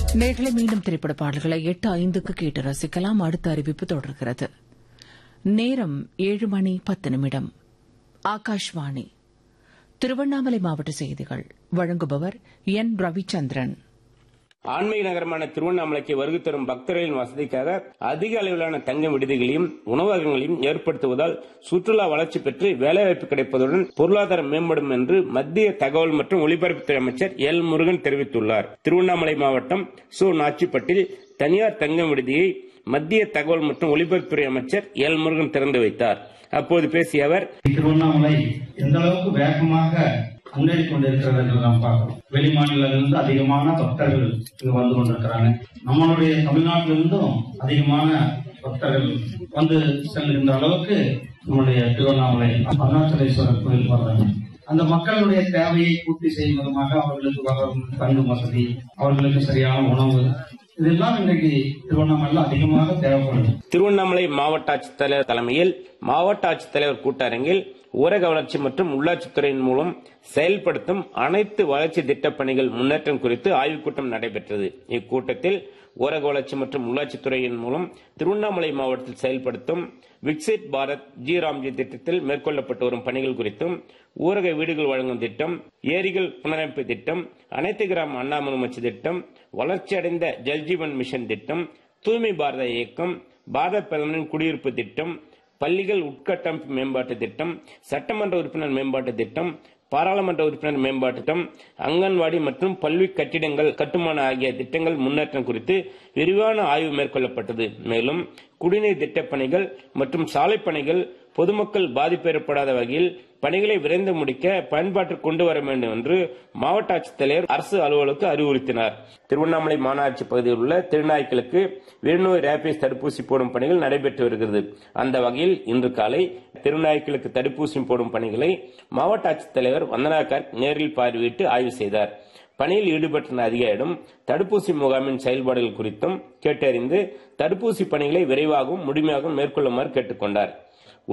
நேர்களை மீண்டும் திரைப்பட பாடல்களை எட்டு ஐந்துக்கு கேட்டு ரசிக்கலாம் அடுத்த அறிவிப்பு தொடர்கிறது நேரம் ஏழு மணி பத்து நிமிடம் ஆகாஷ்வாணி திருவண்ணாமலை மாவட்ட செய்திகள் வழங்குபவர் என் ரவிச்சந்திரன் ஆன்மீக நகரமான திருவண்ணாமலைக்கு வருகை தரும் பக்தர்களின் வசதிக்காக அதிக அளவிலான தங்கும் விடுதிகளையும் உணவகங்களையும் ஏற்படுத்துவதால் சுற்றுலா வளர்ச்சி பெற்று வேலைவாய்ப்பு கிடைப்பதுடன் பொருளாதாரம் மேம்படும் என்று மத்திய தகவல் மற்றும் ஒலிபரப்புத்துறை அமைச்சர் எல் முருகன் தெரிவித்துள்ளார் திருவண்ணாமலை மாவட்டம் சு நாச்சிப்பட்டில் தனியார் தங்கும் விடுதியை மத்திய தகவல் மற்றும் ஒலிபரப்புத்துறை அமைச்சர் எல் முருகன் திறந்து வைத்தார் அப்போது பேசிய அவர் திருவண்ணாமலை எந்த அளவுக்கு வேகமாக முன்னேறி கொண்டிருக்கிறது என்று நாம் பார்க்கிறோம் வெளி மாநிலங்களிலிருந்து அதிகமான பக்தர்கள் இங்கு வந்து கொண்டிருக்கிறாங்க நம்மளுடைய தமிழ்நாட்டிலிருந்தும் அதிகமான பக்தர்கள் வந்து செல்கின்ற அளவுக்கு நம்முடைய திருவண்ணாமலை அருணாச்சலேஸ்வரர் கோயில் வர்றாங்க அந்த மக்களுடைய தேவையை பூர்த்தி செய்யும் விதமாக அவர்களுக்கு வரும் தங்கும் வசதி அவர்களுக்கு சரியான உணவு இதெல்லாம் இன்றைக்கு திருவண்ணாமலையில் அதிகமாக தேவைப்படுது திருவண்ணாமலை மாவட்ட ஆட்சித்தலைவர் தலைமையில் மாவட்ட ஆட்சித்தலைவர் கூட்டரங்கில் ஊரக வளர்ச்சி மற்றும் உள்ளாட்சித்துறையின் மூலம் செயல்படுத்தும் அனைத்து வளர்ச்சி திட்டப் பணிகள் முன்னேற்றம் குறித்து ஆய்வுக் கூட்டம் நடைபெற்றது இக்கூட்டத்தில் ஊரக வளர்ச்சி மற்றும் உள்ளாட்சித்துறையின் மூலம் திருவண்ணாமலை மாவட்டத்தில் செயல்படுத்தும் விக்சிட் பாரத் ஜி ராம்ஜி திட்டத்தில் மேற்கொள்ளப்பட்டு வரும் பணிகள் குறித்தும் ஊரக வீடுகள் வழங்கும் திட்டம் ஏரிகள் புனரமைப்பு திட்டம் அனைத்து கிராம அண்ணாமலுமச்சி திட்டம் வளர்ச்சியடைந்த ஜல்ஜீவன் மிஷன் திட்டம் தூய்மை பாரத இயக்கம் பாரத பிரதமரின் குடியிருப்பு திட்டம் பள்ளிகள் உட்கட்டமைப்பு மேம்பாட்டு திட்டம் சட்டமன்ற உறுப்பினர் மேம்பாட்டு திட்டம் பாராளுமன்ற உறுப்பினர் மேம்பாட்டு திட்டம் அங்கன்வாடி மற்றும் பல்வி கட்டிடங்கள் கட்டுமான ஆகிய திட்டங்கள் முன்னேற்றம் குறித்து விரிவான ஆய்வு மேற்கொள்ளப்பட்டது மேலும் குடிநீர் திட்டப் பணிகள் மற்றும் சாலைப் பணிகள் பொதுமக்கள் பாதிப்பு ஏற்படாத வகையில் பணிகளை விரைந்து முடிக்க பயன்பாட்டிற்கு கொண்டு வர வேண்டும் என்று மாவட்ட ஆட்சித்தலைவர் அரசு அலுவலருக்கு அறிவுறுத்தினார் திருவண்ணாமலை மாநகராட்சி பகுதியில் உள்ள திருநாய்க்களுக்கு வெறிநோய் ரேபிஸ் தடுப்பூசி போடும் பணிகள் நடைபெற்று வருகிறது அந்த வகையில் இன்று காலை திருநாய்க்களுக்கு தடுப்பூசி போடும் பணிகளை மாவட்ட ஆட்சித்தலைவர் வந்தனா கார்க் நேரில் பார்வையிட்டு ஆய்வு செய்தார் பணியில் ஈடுபட்ட அதிகாரிடம் தடுப்பூசி முகாமின் செயல்பாடுகள் குறித்தும் கேட்டறிந்து தடுப்பூசி பணிகளை விரைவாகவும் முழுமையாகவும் மேற்கொள்ளுமாறு கேட்டுக் கொண்டார்